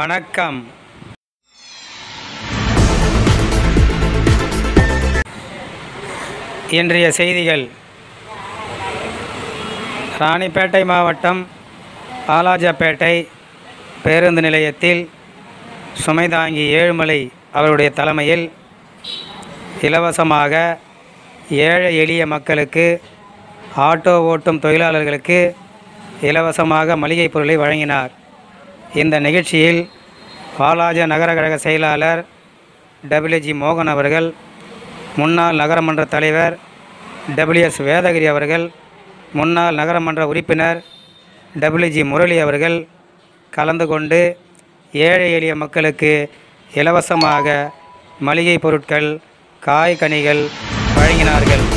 வணக்கம் இன்றைய செய்திகள் ராணிப்பேட்டை மாவட்டம் வாலாஜாப்பேட்டை பேருந்து நிலையத்தில் சுமை தாங்கி ஏழுமலை அவருடைய தலைமையில் இலவசமாக ஏழை எளிய மக்களுக்கு ஆட்டோ ஓட்டும் தொழிலாளர்களுக்கு இலவசமாக மளிகை பொருளை வழங்கினார் இந்த நிகழ்ச்சியில் வாலாஜ நகர கழக செயலாளர் டபிள்யூஜி மோகன் அவர்கள் முன்னாள் நகரமன்ற தலைவர் டபிள்யூஎஸ் வேதகிரி அவர்கள் முன்னாள் நகரமன்ற உறுப்பினர் டபிள்யூஜி முரளி அவர்கள் கலந்து கொண்டு ஏழை எளிய மக்களுக்கு இலவசமாக மளிகை பொருட்கள் காய் கனிகள் வழங்கினார்கள்